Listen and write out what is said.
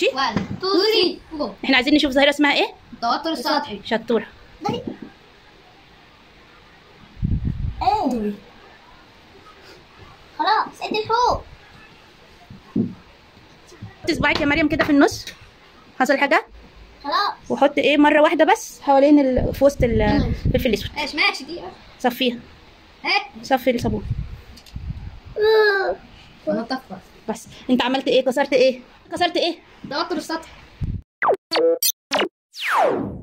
ماشي 1 2 3 جو احنا عايزين نشوف ظاهره اسمها ايه التوتر السطحي شطوره ايه خلاص انت فوق حط صباعك يا مريم كده في النص حصل حاجه خلاص وحط ايه مره واحده بس حوالين ال... في وسط الفلفل الاسود ماشي ماشي دي صفيها ايه صفي الصابون انا طفى بس انت عملت ايه كسرت ايه كسرت ايه التوتر السطحي